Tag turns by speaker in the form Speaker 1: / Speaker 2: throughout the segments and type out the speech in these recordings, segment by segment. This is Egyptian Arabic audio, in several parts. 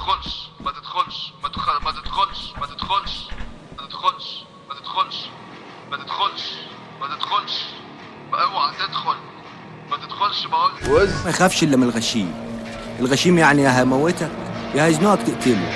Speaker 1: تدخلش ما تدخلش ما تدخل ما تدخلش ما تدخلش ما تدخلش ما تدخلش ما تدخلش ما تدخلش اوعى تدخل ما تدخلش بقول
Speaker 2: وز
Speaker 3: ما يخافش الا من الغشيم الغشيم يعني يا هيموتك يا هيزنقك تقتله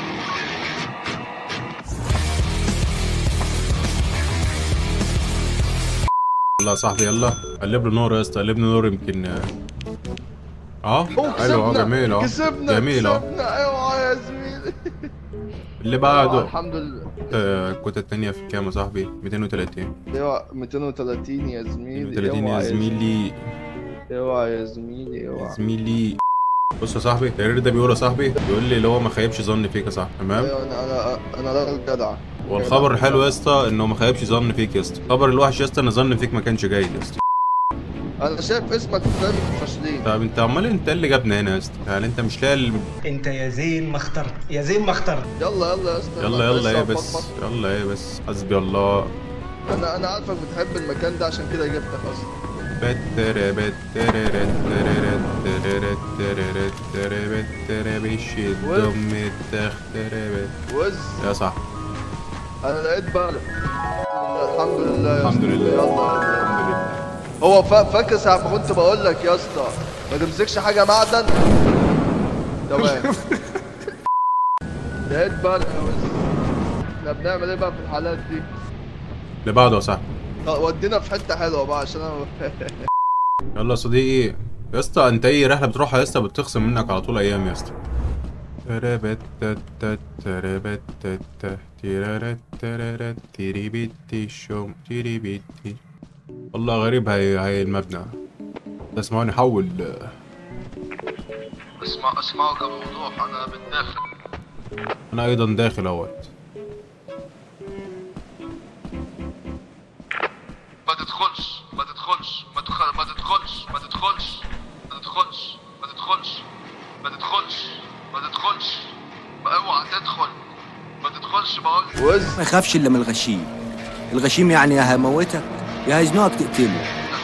Speaker 4: يلا يا صاحبي يلا قلب له نور يا اسطى قلب له نور يمكن اه
Speaker 2: أوه،
Speaker 4: حلو اه
Speaker 2: كسبنا.
Speaker 4: جميل اه
Speaker 2: كسبنا
Speaker 4: جميل اه
Speaker 2: كسبنا اوعى يا زميلي
Speaker 4: اللي
Speaker 2: آه،
Speaker 4: بعده
Speaker 2: الحمد لله
Speaker 4: آه، الكوتا التانية في كام يا صاحبي 230
Speaker 2: اوعى 230 يا زميلي
Speaker 4: 230 يا
Speaker 2: اوعى
Speaker 4: زميلي
Speaker 2: اوعى يا زميلي
Speaker 4: يا
Speaker 2: اوعى
Speaker 4: زميلي بص يا صاحبي التقرير ده بيقول يا صاحبي بيقول لي اللي هو ما خيبش ظن فيك يا صاحبي تمام
Speaker 2: ايوه انا انا انا راجل جدع
Speaker 4: والخبر الحلو يا اسطى انه ما خيبش ظن فيك يا اسطى الخبر الوحش يا اسطى ان ظن فيك ما كانش جيد يا اسطى
Speaker 2: انا شايف اسمك فاهم فاشلين
Speaker 4: طب انت امال انت اللي جابنا هنا يا اسطى يعني انت مش لاقي ال-
Speaker 5: انت يا زين ما اخترت يا زين ما اخترت
Speaker 2: يلا يلا يا اسطى
Speaker 4: يلا يلا ايه
Speaker 2: لسه
Speaker 4: بس
Speaker 2: بطبط.
Speaker 4: يلا ايه بس حسبي الله
Speaker 2: انا انا عارفك بتحب المكان ده عشان كده جبتك اصلا
Speaker 4: بتر بتر بتر بتر بتر بتر بش الدم التختر
Speaker 2: وز
Speaker 4: يا صاحبي
Speaker 2: انا لقيت بالك الحمد لله يا
Speaker 4: الحمد
Speaker 2: اسطى.
Speaker 4: لله.
Speaker 2: يلا يلا
Speaker 4: الحمد لله
Speaker 2: هو فا- فاكر ساعة ما كنت بقول لك يا اسطى ما تمسكش حاجة معدن تمام لقيت بالك يا وز احنا بنعمل ايه بقى في الحالات دي؟
Speaker 4: اللي بعده يا صاحبي
Speaker 2: طب ودينا في حتة حلوة بقى عشان انا
Speaker 4: يلا يا صديقي يا اسطى انت اي رحله بتروحها يا اسطى بتخصم منك على طول ايام يا اسطى تربت تت تربت تت تيرارت ترارت تيريبيتي شوم تيريبيتي والله غريب هاي هاي المبنى تسمعني حول
Speaker 1: اسمع اسمعوا بوضوح انا بالداخل
Speaker 4: انا ايضا داخل اهوت
Speaker 1: ما تدخلش ما تدخلش ما تدخل ما تدخلش ما تدخلش ما تدخلش ما تدخلش ما تدخلش ما تدخلش اوعى تدخل ما تدخلش بقول
Speaker 2: وز
Speaker 3: ما يخافش الا من الغشيم الغشيم يعني يا هيموتك يا هيزنقك تقتله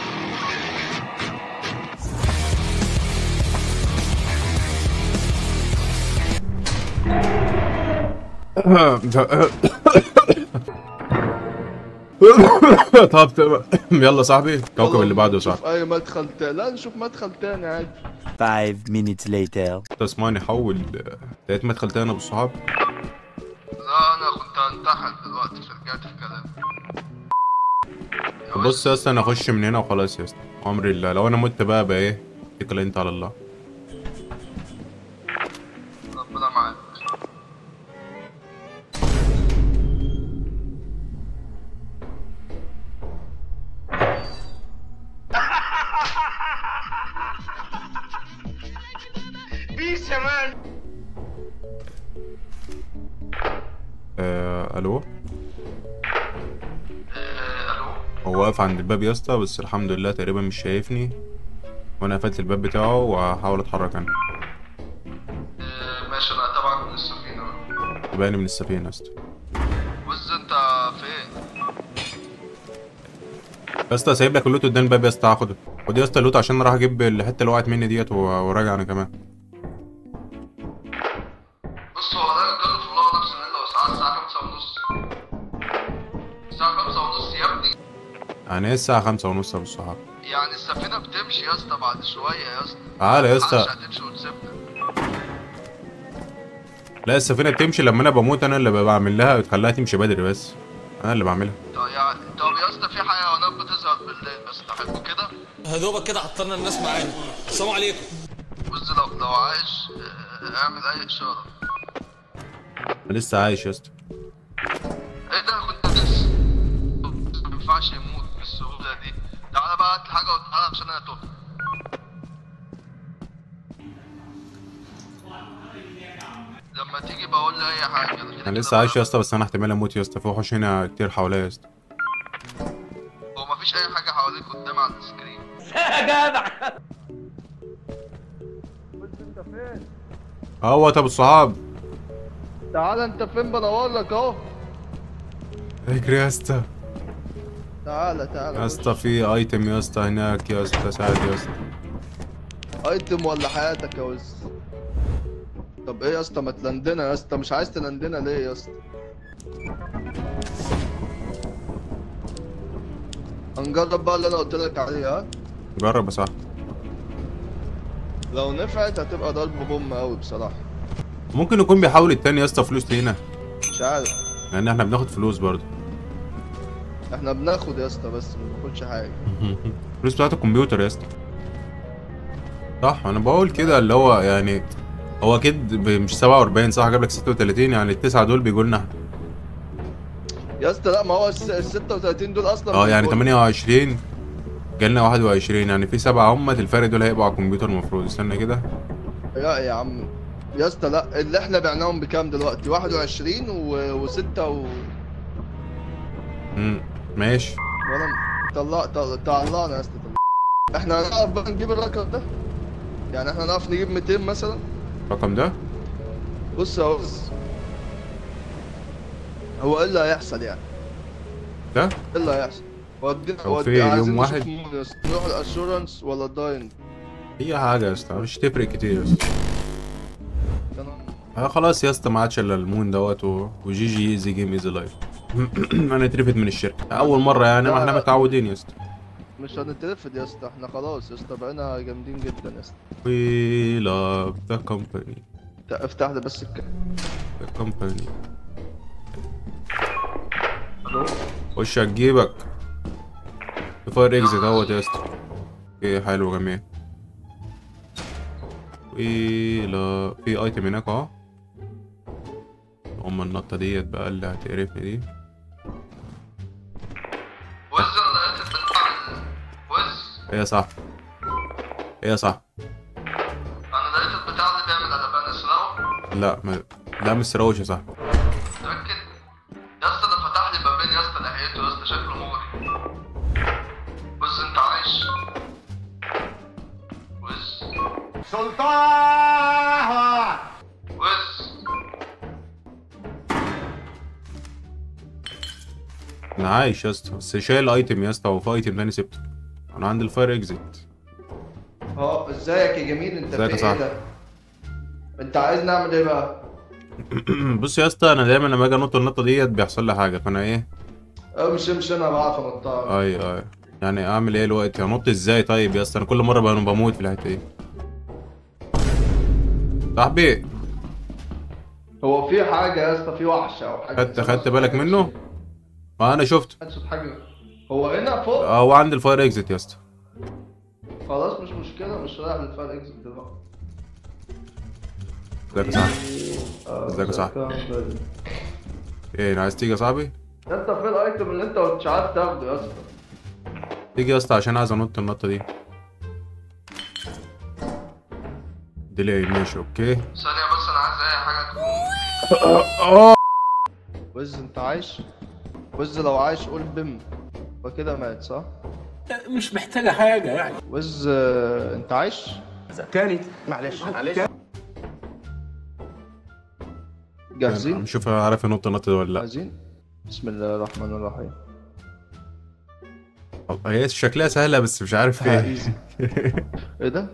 Speaker 4: طب تمام. يلا صاحبي الكوكب اللي بعده يا صاحبي
Speaker 2: نشوف اي مدخل تاني لا نشوف مدخل تاني عادي
Speaker 3: Five minutes later
Speaker 4: تسمعني حول لقيت مدخل تاني ابو الصحاب
Speaker 1: لا انا كنت هنتحل دلوقتي فرجعت في كلامي يا
Speaker 4: بص يا اسطى انا اخش من هنا وخلاص يا اسطى امر الله لو انا مت بقى بقى ايه اتكل انت على الله
Speaker 1: ربنا معاك
Speaker 4: آه الو
Speaker 1: آه، الو
Speaker 4: هو واقف عند الباب يا اسطى بس الحمد لله تقريبا مش شايفني وانا قفلت الباب بتاعه وهحاول اتحرك انا
Speaker 1: آه، ماشي انا تبعك من السفينة
Speaker 4: تباني من السفينه يا اسطى
Speaker 1: وز انت فين؟
Speaker 4: يا اسطى سايب لك اللوت قدام الباب يا اسطى هاخده خد يا اسطى اللوت عشان اروح اجيب الحته اللي وقعت مني ديت و- وراجع انا كمان
Speaker 1: بص هو الراجل جاله طلاب نفس الليلة والساعة الساعة خمسة ونص الساعة خمسة ونص يا ابني
Speaker 4: يعني ايه الساعه خمسة ونص يا ابو الصحاب
Speaker 1: يعني السفينة بتمشي يا اسطى بعد شوية يا اسطى
Speaker 4: تعالى يا اسطى
Speaker 1: محدش هتمشي وتسيبنا
Speaker 4: لا السفينه بتمشي لما انا بموت انا اللي بعمل لها بتخليها تمشي بدري بس انا اللي بعملها
Speaker 1: طب يعني طب يا اسطى في حيوانات بتظهر بالليل بس تحبوا كده
Speaker 6: هدوبك كده عطلنا الناس معانا السلام عليكم
Speaker 1: بص لو لو عايش آه، اعمل اي اشارة
Speaker 4: انا لسه عايش يا اسطى
Speaker 1: ايه ده كنت لسه ما ينفعش يموت بالسهولة دي تعالى بقى هات الحاجة وتعالى عشان انا تهت لما تيجي بقول لي اي حاجة كده
Speaker 4: انا
Speaker 1: كده
Speaker 4: لسه عايش
Speaker 1: بقى-
Speaker 4: يا اسطى بس انا احتمال اموت يا اسطى في وحوش هنا كتير حواليا يا اسطى
Speaker 1: هو مفيش اي حاجة حواليك قدام على السكرين
Speaker 2: انت فين؟
Speaker 4: اهوت ابو الصحاب
Speaker 2: تعال انت فين بدور لك اهو
Speaker 4: اجري يا اسطى
Speaker 2: تعالى تعالى
Speaker 4: يا اسطى في ايتم يا اسطى هناك يا اسطى ساعد يا اسطى
Speaker 2: ايتم ولا حياتك يا وز طب ايه يا اسطى ما تلندنا يا اسطى مش عايز تلندنا ليه يا اسطى هنجرب بقى اللي انا قلت لك عليه ها
Speaker 4: جرب يا صاحبي
Speaker 2: لو نفعت هتبقى ضرب بوم قوي بصراحه
Speaker 4: ممكن يكون بيحاول التاني يا اسطى فلوس لينا
Speaker 2: مش عارف
Speaker 4: لان احنا بناخد فلوس برضه
Speaker 2: احنا بناخد يا اسطى بس ما بناخدش حاجه
Speaker 4: الفلوس بتاعت الكمبيوتر يا اسطى صح انا بقول كده اللي هو يعني هو اكيد ب- مش 47 صح جاب لك 36 يعني التسعه دول بيجوا لنا احنا.
Speaker 2: يا اسطى لا ما هو ال 36 دول اصلا
Speaker 4: اه يعني
Speaker 2: بيكون-
Speaker 4: 28 جالنا 21 يعني في سبعة هم الفرق دول هيبقوا على الكمبيوتر المفروض استنى كده
Speaker 2: لا يا عم يا اسطى لا اللي احنا بعناهم بكام دلوقتي 21 و... و6 و
Speaker 4: امم ماشي
Speaker 2: وانا طلع طل- طلعنا يا اسطى طلع. احنا هنعرف بقى نجيب الرقم ده يعني احنا نعرف نجيب 200 مثلا
Speaker 4: الرقم ده
Speaker 2: بص يا بص هو ايه اللي هيحصل يعني
Speaker 4: ده
Speaker 2: ايه اللي هيحصل ودينا
Speaker 4: هو في
Speaker 2: ودي-
Speaker 4: يوم
Speaker 2: عايزين
Speaker 4: واحد؟
Speaker 2: نشوف مين يا اسطى. نروح الاشورنس ولا الداين
Speaker 4: هي حاجة يا اسطى مش تفرق كتير يا اسطى
Speaker 2: أنا-
Speaker 4: آه خلاص يا اسطى ما عادش الا المون دوت و... وجي جي ايزي جيم ايزي لايف انا اترفد من الشركة اول مرة يعني ما احنا
Speaker 2: لا.
Speaker 4: متعودين يا اسطى
Speaker 2: مش هنترفد يا اسطى احنا خلاص يا اسطى بقينا جامدين جدا يا اسطى
Speaker 4: We love the company
Speaker 2: تا- افتح لي بس الك...
Speaker 4: the company خش هتجيبك فاير اكزيت اهوت يا اسطى اوكي حلو جميل ولا في ايتم هناك اهو ام النطة ديت بقى اللي هتقرفني دي
Speaker 1: وز انا لقيت البتاع وز
Speaker 4: ايه يا صاحبي ايه يا صاحبي
Speaker 1: انا لقيت البتاع اللي بيعمل قلبان اسرعه
Speaker 4: لا ما... لا مش سراوش يا صاحبي
Speaker 1: متأكد يا اسطى ده فتح لي بابين يا اسطى ناحيته يا اسطى شكله مغري وز انت عايش وز
Speaker 5: سلطان
Speaker 1: وز
Speaker 4: انا عايش يا اسطى بس شايل ايتم يا اسطى وفي ايتم تاني سبته انا عندي الفاير اكزيت
Speaker 2: اه ازيك يا جميل انت
Speaker 4: ازيك
Speaker 2: في
Speaker 4: يا
Speaker 2: ايه
Speaker 4: صاحبي؟
Speaker 2: ده انت عايز نعمل ايه بقى
Speaker 4: بص يا اسطى انا دايما لما اجي انط النطه ديت بيحصل لي حاجه فانا ايه
Speaker 2: اه مش مش انا بعرف انطها
Speaker 4: اي اي يعني اعمل ايه دلوقتي انط ازاي طيب يا اسطى انا كل مره بقى بموت في الحته دي صاحبي
Speaker 2: هو في حاجه يا اسطى في وحش او حاجه
Speaker 4: خدت خدت بالك منه ما انا شفت
Speaker 2: صوت حاجه هو هنا فوق
Speaker 4: اه هو عندي الفاير اكزيت يا اسطى
Speaker 2: خلاص مش مشكله مش رايح للفرق اكزيت دلوقتي
Speaker 4: ازيك يا صاحبي
Speaker 2: آه،
Speaker 4: ازيك يا صاحبي؟
Speaker 2: ازيك
Speaker 4: ايه عايز تيجي يا صاحبي
Speaker 2: يا اسطى في الايتم اللي انت مش عارف تاخده يا اسطى
Speaker 4: تيجي يا اسطى عشان عايز انط النطه دي ديلي ماشي اوكي
Speaker 1: ثانية بس انا عايز اي حاجة تكون
Speaker 2: وز انت عايش وز لو عايش قول بم وكده مات صح
Speaker 7: مش محتاجة حاجة يعني
Speaker 2: وز آه، انت عايش
Speaker 7: تاني معلش معلش
Speaker 2: جاهزين
Speaker 4: نشوف عارف ينط النطه دي ولا لا
Speaker 2: جاهزين بسم الله الرحمن الرحيم
Speaker 4: هي شكلها سهله بس مش عارف
Speaker 2: ها،
Speaker 4: ايه
Speaker 2: ايزي ايه ده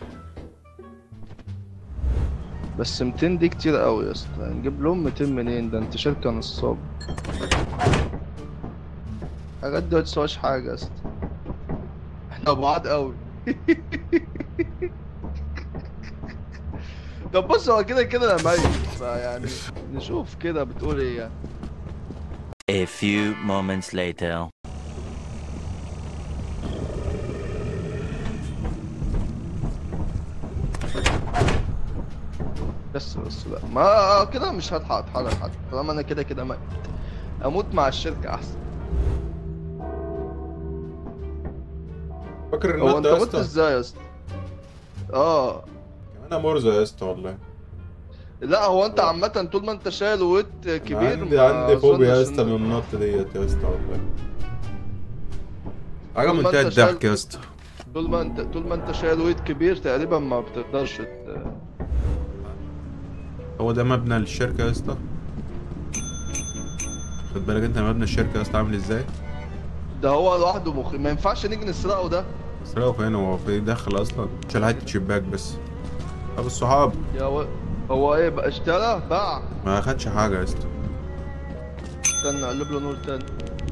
Speaker 2: بس 200 دي كتير قوي يا اسطى نجيب لهم 200 منين ده انت شركه نصاب الحاجات دي ما تسواش حاجه يا اسطى احنا بعاد قوي طب بص هو كده كده انا ميت فيعني نشوف كده بتقول ايه يعني
Speaker 8: A few moments later.
Speaker 2: بس بس لا ما كده مش هلحق اتحرك حتى طالما انا كده كده ميت اموت مع الشركه احسن
Speaker 4: فاكر
Speaker 2: هو انت مت ازاي يا اسطى اه
Speaker 4: انا مرزق يا اسطى والله
Speaker 2: لا هو انت عامة طول ما انت شايل ويت كبير
Speaker 4: عندي
Speaker 2: ما
Speaker 4: عندي فوبيا يا
Speaker 2: أظنش
Speaker 4: اسطى
Speaker 2: إن-
Speaker 4: من النط ديت يا اسطى والله حاجه
Speaker 2: طول ما
Speaker 4: منتهى
Speaker 2: انت شايل-
Speaker 4: الضحك يا اسطى
Speaker 2: طول ما انت طول ما انت شايل ويت كبير تقريبا ما بتقدرش ت...
Speaker 4: هو ده مبنى الشركه يا اسطى خد بالك انت مبنى الشركه يا اسطى عامل ازاي
Speaker 2: ده هو لوحده مخ... ما ينفعش نيجي نسرقه ده
Speaker 4: سرقه فين هو في داخل اصلا شال حته شباك بس طب الصحاب
Speaker 2: يا و... هو ايه بقى اشترى باع
Speaker 4: ما اخدش حاجه يا اسطى
Speaker 2: استنى اقلب له نور تاني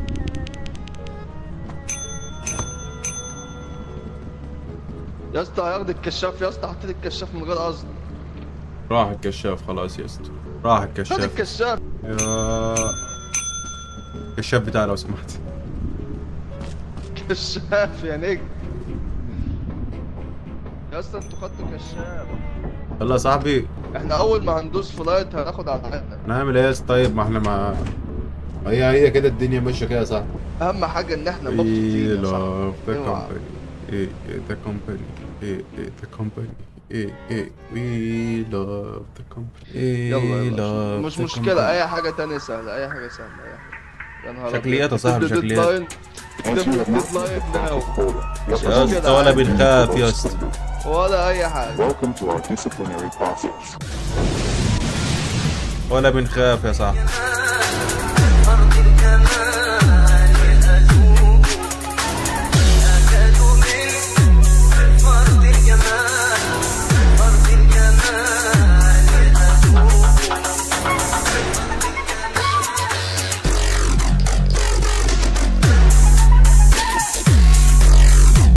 Speaker 2: يا اسطى هياخد الكشاف يا اسطى حطيت الكشاف من غير قصد
Speaker 4: راح الكشاف خلاص يا اسطى راح
Speaker 2: خد
Speaker 4: الكشاف
Speaker 2: الكشاف
Speaker 4: يا الكشاف بتاعي لو سمحت
Speaker 2: كشاف يا نجم يا اسطى انتوا خدتوا كشاف
Speaker 4: يلا يا صاحبي
Speaker 2: احنا اول ما هندوس فلايت هناخد على عقلنا
Speaker 4: نعمل ايه يا اسطى طيب ما احنا ما هي هي كده الدنيا ماشيه كده يا صاحبي
Speaker 2: اهم حاجه ان احنا
Speaker 4: We
Speaker 2: مبسوطين يا صاحبي
Speaker 4: love the
Speaker 2: اوعى.
Speaker 4: company. Eh, eh, the company. Eh, eh, the company. Eh, eh, we love the company. Eh,
Speaker 2: يلا يلا
Speaker 4: love
Speaker 2: مش
Speaker 4: the
Speaker 2: مشكلة
Speaker 4: company.
Speaker 2: أي حاجة تانية سهلة أي حاجة سهلة أي حاجة يا نهار أبيض.
Speaker 4: شكليات يا صاحبي،
Speaker 2: اكتب
Speaker 4: شكليات.
Speaker 2: ديدلاين. اكتب ديدلاين ناو مش
Speaker 4: يا
Speaker 2: مشكلة
Speaker 4: اسطى ولا
Speaker 2: عادي.
Speaker 4: بنخاف يا اسطى
Speaker 2: ولا أي حاجة
Speaker 9: Welcome to our disciplinary process.
Speaker 4: ولا بنخاف يا صاحبي